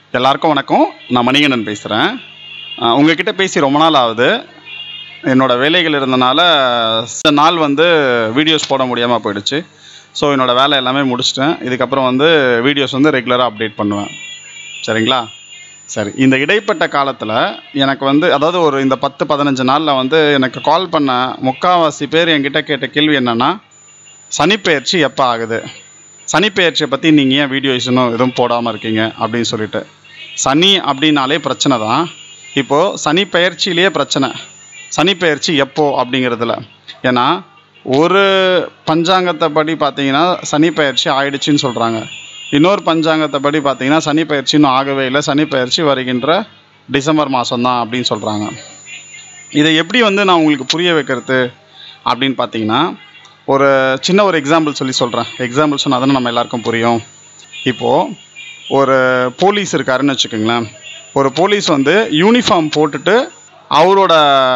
எல்லாருக்கும் வணக்கம் நான் மணிகண்டன் பேசுகிறேன் உங்ககிட்ட பேசி ரொம்ப நாள் ஆகுது என்னோட வேலைகள் இருந்தனால சில நாள் வந்து வீடியோஸ் போட முடியாமல் போயிடுச்சு ஸோ என்னோட வேலை எல்லாமே முடிச்சிட்டேன் இதுக்கப்புறம் வந்து வீடியோஸ் வந்து ரெகுலராக அப்டேட் பண்ணுவேன் சரிங்களா சரி இந்த இடைப்பட்ட காலத்தில் எனக்கு வந்து அதாவது ஒரு இந்த பத்து பதினஞ்சு நாளில் வந்து எனக்கு கால் பண்ண முக்காவாசி பேர் என்கிட்ட கேட்ட கேள்வி என்னென்னா சனிப்பெயர்ச்சி எப்போ ஆகுது சனிப்பெயர்ச்சியை பற்றி நீங்கள் ஏன் வீடியோஸ் இன்னும் எதுவும் போடாமல் இருக்கீங்க அப்படின்னு சொல்லிட்டு சனி அப்படின்னாலே பிரச்சனை தான் இப்போது சனி பெயர்ச்சியிலேயே பிரச்சனை சனி பெயர்ச்சி எப்போ அப்படிங்கிறதுல ஏன்னா ஒரு பஞ்சாங்கத்தை படி பார்த்தீங்கன்னா சனி பெயர்ச்சி ஆயிடுச்சுன்னு சொல்கிறாங்க இன்னொரு பஞ்சாங்கத்தை படி பார்த்தீங்கன்னா சனி பெயர்ச்சி இன்னும் ஆகவே இல்லை சனி பெயர்ச்சி வருகின்ற டிசம்பர் மாதம் தான் அப்படின்னு சொல்கிறாங்க இதை எப்படி வந்து நான் உங்களுக்கு புரிய வைக்கிறது அப்படின்னு பார்த்தீங்கன்னா ஒரு சின்ன ஒரு எக்ஸாம்பிள் சொல்லி சொல்கிறேன் எக்ஸாம்பிள் சொன்னால் தானே நம்ம எல்லாருக்கும் புரியும் இப்போது ஒரு போலீஸ் இருக்காருன்னு வச்சுக்கோங்களேன் ஒரு போலீஸ் வந்து யூனிஃபார்ம் போட்டுட்டு அவரோட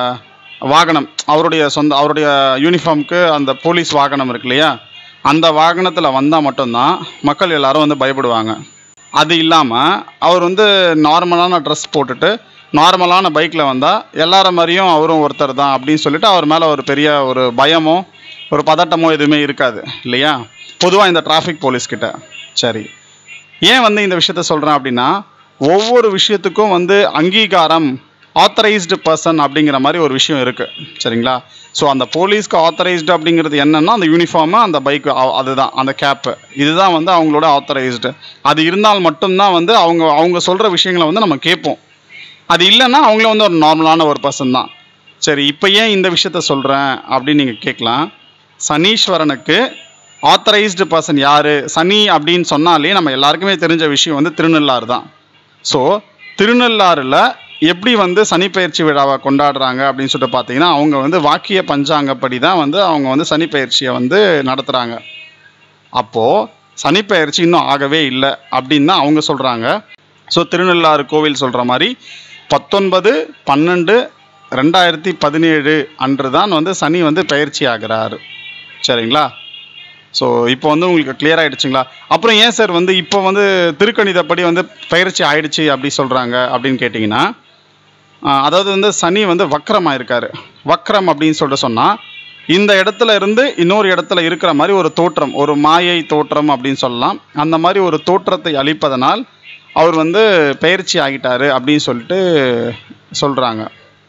வாகனம் அவருடைய சொந்த அவருடைய யூனிஃபார்முக்கு அந்த போலீஸ் வாகனம் இருக்கு இல்லையா அந்த வாகனத்தில் வந்தால் மட்டும்தான் மக்கள் எல்லாரும் வந்து பயப்படுவாங்க அது இல்லாமல் அவர் வந்து நார்மலான ட்ரெஸ் போட்டுட்டு நார்மலான பைக்கில் வந்தால் எல்லார மாதிரியும் அவரும் ஒருத்தர் தான் அப்படின்னு சொல்லிட்டு அவர் மேலே ஒரு பெரிய ஒரு பயமோ ஒரு பதட்டமோ எதுவுமே இருக்காது இல்லையா பொதுவாக இந்த டிராஃபிக் போலீஸ்கிட்ட சரி ஏன் வந்து இந்த விஷயத்த சொல்கிறேன் அப்படின்னா ஒவ்வொரு விஷயத்துக்கும் வந்து அங்கீகாரம் ஆத்தரைஸ்டு பர்சன் அப்படிங்கிற மாதிரி ஒரு விஷயம் இருக்குது சரிங்களா ஸோ அந்த போலீஸ்க்கு ஆத்தரைஸ்டு அப்படிங்கிறது என்னென்னா அந்த யூனிஃபார்மு அந்த பைக்கு அதுதான் அந்த கேப்பு இதுதான் வந்து அவங்களோட ஆத்தரைஸ்டு அது இருந்தால் மட்டும்தான் வந்து அவங்க அவங்க சொல்கிற விஷயங்களை வந்து நம்ம கேட்போம் அது இல்லைன்னா அவங்கள வந்து ஒரு நார்மலான ஒரு பர்சன் தான் சரி இப்போ ஏன் இந்த விஷயத்த சொல்கிறேன் அப்படின்னு நீங்கள் கேட்கலாம் சனீஸ்வரனுக்கு ஆத்தரைஸ்டு பர்சன் யார் சனி அப்படின்னு சொன்னாலே நம்ம எல்லாருக்குமே தெரிஞ்ச விஷயம் வந்து திருநள்ளாறு தான் ஸோ திருநள்ளாறில் எப்படி வந்து சனிப்பெயர்ச்சி விழாவை கொண்டாடுறாங்க அப்படின்னு சொல்லிட்டு பார்த்தீங்கன்னா அவங்க வந்து வாக்கிய பஞ்சாங்கப்படி தான் வந்து அவங்க வந்து சனிப்பெயர்ச்சியை வந்து நடத்துகிறாங்க அப்போது சனிப்பெயர்ச்சி இன்னும் ஆகவே இல்லை அப்படின்னு தான் அவங்க சொல்கிறாங்க ஸோ திருநள்ளாறு கோவில் சொல்கிற மாதிரி பத்தொன்பது பன்னெண்டு ரெண்டாயிரத்தி பதினேழு அன்று தான் வந்து சனி வந்து பயிற்சி ஆகிறாரு சரிங்களா ஸோ இப்போ வந்து உங்களுக்கு clear ஆயிடுச்சுங்களா அப்புறம் ஏன் சார் வந்து இப்போ வந்து திருக்கணிதப்படி வந்து பயிற்சி ஆயிடுச்சு அப்படி சொல்கிறாங்க அப்படின்னு கேட்டிங்கன்னா ஆஹ், அதாவது வந்து சனி வந்து வக்ரம் ஆயிருக்காரு வக்ரம் அப்படின்னு சொல்லிட்டு சொன்னால் இந்த இடத்துல இருந்து இன்னொரு இடத்துல இருக்கிற மாதிரி ஒரு தோற்றம் ஒரு மாயை தோற்றம் அப்படின்னு சொல்லலாம் அந்த மாதிரி ஒரு தோற்றத்தை அளிப்பதனால் அவர் வந்து பயிற்சி ஆகிட்டாரு அப்படின்னு சொல்லிட்டு சொல்கிறாங்க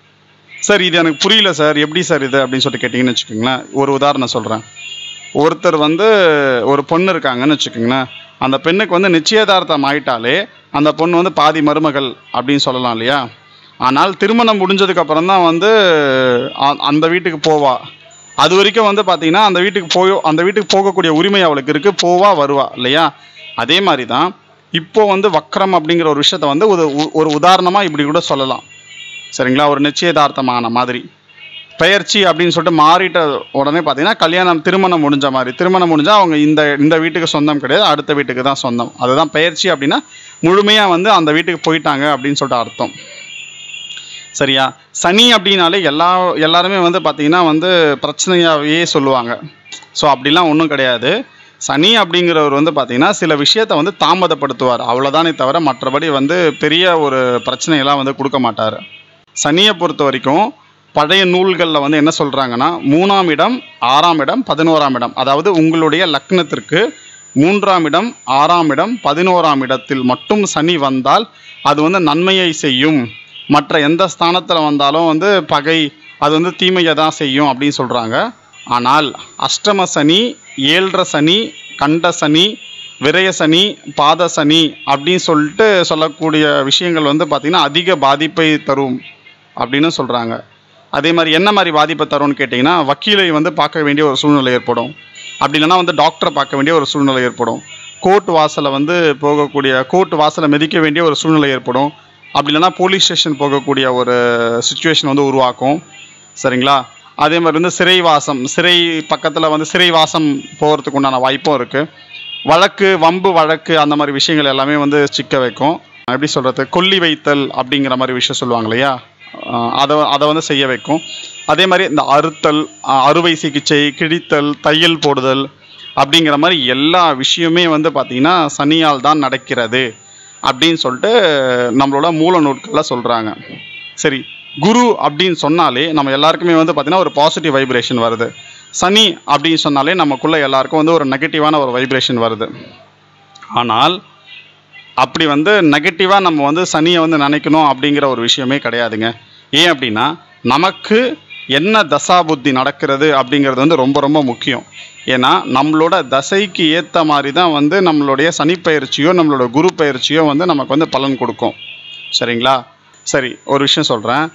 சார் இது எனக்கு புரியல சார் எப்படி சார் இது அப்படின்னு சொல்லிட்டு கேட்டிங்கன்னு வச்சுக்கோங்களேன் ஒரு உதாரணம் சொல்கிறேன் ஒருத்தர் வந்து ஒரு பொண்ணு இருக்காங்கன்னு வச்சுக்கோங்களேன் அந்த பெண்ணுக்கு வந்து நிச்சயதார்த்தம் ஆயிட்டாலே அந்த பொண்ணு வந்து பாதி மருமகள் அப்படின்னு சொல்லலாம் இல்லையா ஆனால் திருமணம் முடிஞ்சதுக்கு அப்புறம் தான் வந்து அ- அந்த வீட்டுக்கு போவா அது வரைக்கும் வந்து பார்த்தீங்கன்னா அந்த வீட்டுக்கு போய் அந்த வீட்டுக்கு போகக்கூடிய உரிமை அவளுக்கு இருக்குது போவா வருவா இல்லையா அதே மாதிரி தான் இப்போ வந்து வக்ரம் அப்படிங்கிற ஒரு விஷயத்த வந்து ஒரு ஒரு உதாரணமாக இப்படி கூட சொல்லலாம் சரிங்களா ஒரு நிச்சயதார்த்தமான மாதிரி பெயர்ச்சி அப்படின்னு சொல்லிட்டு மாறிட்ட உடனே பார்த்தீங்கன்னா கல்யாணம் திருமணம் முடிஞ்ச மாதிரி திருமணம் முடிஞ்சால் அவங்க இந்த இந்த வீட்டுக்கு சொந்தம் கிடையாது அடுத்த வீட்டுக்கு தான் சொந்தம் அதுதான் பெயர்ச்சி அப்படின்னா முழுமையாக வந்து அந்த வீட்டுக்கு போயிட்டாங்க அப்படின்னு சொல்லிட்டு அர்த்தம் சரியா சனி அப்படின்னாலே எல்லா எல்லாருமே வந்து பார்த்தீங்கன்னா வந்து பிரச்சனையாகவே சொல்லுவாங்க ஸோ அப்படிலாம் ஒன்றும் கிடையாது சனி அப்படிங்கிறவர் வந்து பார்த்தீங்கன்னா சில விஷயத்தை வந்து தாமதப்படுத்துவார் அவ்வளோதானே தவிர மற்றபடி வந்து பெரிய ஒரு பிரச்சனையெல்லாம் வந்து கொடுக்க மாட்டார் சனியை பொறுத்த வரைக்கும் பழைய நூல்களில் வந்து என்ன சொல்கிறாங்கன்னா மூணாம் இடம் ஆறாம் இடம் பதினோராம் இடம் அதாவது உங்களுடைய லக்னத்திற்கு மூன்றாம் இடம் ஆறாம் இடம் பதினோராம் இடத்தில் மட்டும் சனி வந்தால் அது வந்து நன்மையை செய்யும் மற்ற எந்த ஸ்தானத்தில் வந்தாலும் வந்து பகை அது வந்து தீமையை தான் செய்யும் அப்படின்னு சொல்கிறாங்க ஆனால் அஷ்டம சனி ஏழரை சனி கண்ட சனி விரய சனி பாத சனி அப்படின்னு சொல்லிட்டு சொல்லக்கூடிய விஷயங்கள் வந்து பார்த்திங்கன்னா அதிக பாதிப்பை தரும் அப்படின்னு சொல்கிறாங்க அதே மாதிரி என்ன மாதிரி பாதிப்பை தரும்னு கேட்டிங்கன்னா வக்கீலை வந்து பார்க்க வேண்டிய ஒரு சூழ்நிலை ஏற்படும் அப்படி இல்லைன்னா வந்து டாக்டரை பார்க்க வேண்டிய ஒரு சூழ்நிலை ஏற்படும் கோர்ட் வாசலை வந்து போகக்கூடிய கோர்ட் வாசலை மிதிக்க வேண்டிய ஒரு சூழ்நிலை ஏற்படும் அப்படி இல்லைன்னா போலீஸ் ஸ்டேஷன் போகக்கூடிய ஒரு சுச்சுவேஷன் வந்து உருவாக்கும் சரிங்களா அதே மாதிரி வந்து சிறை வாசம் சிறை பக்கத்தில் வந்து சிறை வாசம் போகிறதுக்கு உண்டான வாய்ப்பும் இருக்குது வழக்கு வம்பு வழக்கு அந்த மாதிரி விஷயங்கள் எல்லாமே வந்து சிக்க வைக்கும் எப்படி சொல்கிறது கொல்லி வைத்தல் அப்படிங்கிற மாதிரி விஷயம் சொல்லுவாங்க இல்லையா ஆஹ் அதை அதை வந்து செய்ய வைக்கும் அதே மாதிரி இந்த அறுத்தல் ஆஹ் அறுவை சிகிச்சை கிழித்தல் தையல் போடுதல் அப்படிங்கிற மாதிரி எல்லா விஷயமே வந்து பார்த்திங்கன்னா சனியால் தான் நடக்கிறது அப்படின்னு சொல்லிட்டு நம்மளோட மூல நூட்களில் சொல்கிறாங்க சரி குரு அப்படின்னு சொன்னாலே நம்ம எல்லாருக்குமே வந்து பார்த்திங்கன்னா ஒரு பாசிட்டிவ் வைப்ரேஷன் வருது சனி அப்படின்னு சொன்னாலே நமக்குள்ளே எல்லாருக்கும் வந்து ஒரு நெகட்டிவான ஒரு வைப்ரேஷன் வருது ஆனால் அப்படி வந்து நெகட்டிவாக நம்ம வந்து சனியை வந்து நினைக்கணும் அப்படிங்கிற ஒரு விஷயமே கிடையாதுங்க ஏன் அப்படின்னா நமக்கு என்ன தசா புத்தி நடக்கிறது அப்படிங்கிறது வந்து ரொம்ப ரொம்ப முக்கியம் ஏன்னா நம்மளோட தசைக்கு ஏற்ற மாதிரி தான் வந்து நம்மளுடைய சனி பயிற்சியோ நம்மளோட குரு பயிற்சியோ வந்து நமக்கு வந்து பலன் கொடுக்கும் சரிங்களா சரி ஒரு விஷயம் சொல்கிறேன்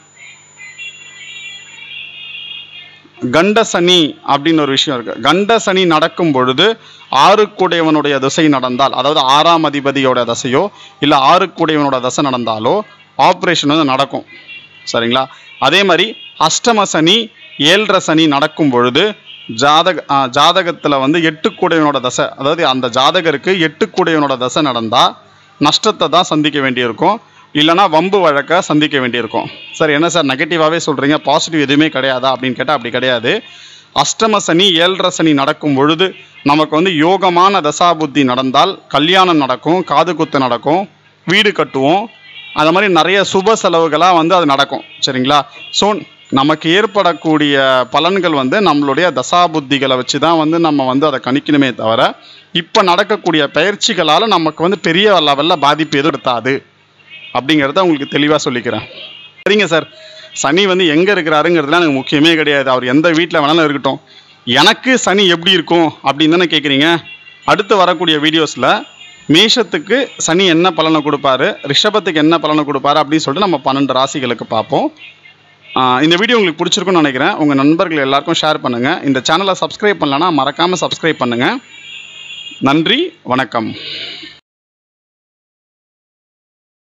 கண்ட சனி அப்படின்னு ஒரு விஷயம் இருக்கு கண்ட சனி நடக்கும் பொழுது ஆறுக்குடையவனுடைய திசை நடந்தால் அதாவது ஆறாம் அதிபதியோட தசையோ இல்லை ஆறுக்குடையவனோட தசை நடந்தாலோ ஆப்ரேஷன் வந்து நடக்கும் சரிங்களா அதே மாதிரி அஷ்டம சனி ஏழரை சனி நடக்கும் பொழுது ஜாதக ஜாதகத்தில் வந்து எட்டுக்குடையவனோட தசை அதாவது அந்த ஜாதகருக்கு எட்டுக்குடையவனோட தசை நடந்தால் நஷ்டத்தை தான் சந்திக்க வேண்டியிருக்கும் இல்லைனா வம்பு வழக்கை சந்திக்க வேண்டியிருக்கும் சார் என்ன சார் நெகட்டிவாகவே சொல்கிறீங்க பாசிட்டிவ் எதுவுமே கிடையாதா அப்படின்னு கேட்டால் அப்படி கிடையாது அஷ்டம சனி ஏழரை சனி நடக்கும் பொழுது நமக்கு வந்து யோகமான தசாபுத்தி நடந்தால் கல்யாணம் நடக்கும் காது குத்து நடக்கும் வீடு கட்டுவோம் அது மாதிரி நிறைய சுப செலவுகளாக வந்து அது நடக்கும் சரிங்களா ஸோ நமக்கு ஏற்படக்கூடிய பலன்கள் வந்து நம்மளுடைய தசாபுத்திகளை வச்சு தான் வந்து நம்ம வந்து அதை கணிக்கணுமே தவிர இப்போ நடக்கக்கூடிய பயிற்சிகளால் நமக்கு வந்து பெரிய லெவலில் பாதிப்பு எதுவும் எடுத்தாது அப்படிங்கிறத உங்களுக்கு தெளிவாக சொல்லிக்கிறேன் சரிங்க சார் சனி வந்து எங்கே இருக்கிறாருங்கிறதுலாம் எனக்கு முக்கியமே கிடையாது அவர் எந்த வீட்டில் வேணாலும் இருக்கட்டும் எனக்கு சனி எப்படி இருக்கும் அப்படின்னு தானே கேட்குறீங்க அடுத்து வரக்கூடிய வீடியோஸில் மேஷத்துக்கு சனி என்ன பலனை கொடுப்பாரு ரிஷபத்துக்கு என்ன பலனை கொடுப்பாரு அப்படின்னு சொல்லிட்டு நம்ம பன்னெண்டு ராசிகளுக்கு பார்ப்போம் ஆஹ் இந்த வீடியோ உங்களுக்கு பிடிச்சிருக்குன்னு நினைக்கிறேன் உங்கள் நண்பர்கள் எல்லாருக்கும் ஷேர் பண்ணுங்கள் இந்த சேனலை சப்ஸ்கிரைப் பண்ணலன்னா மறக்காமல் சப்ஸ்கிரைப் பண்ணுங்கள் நன்றி வணக்கம்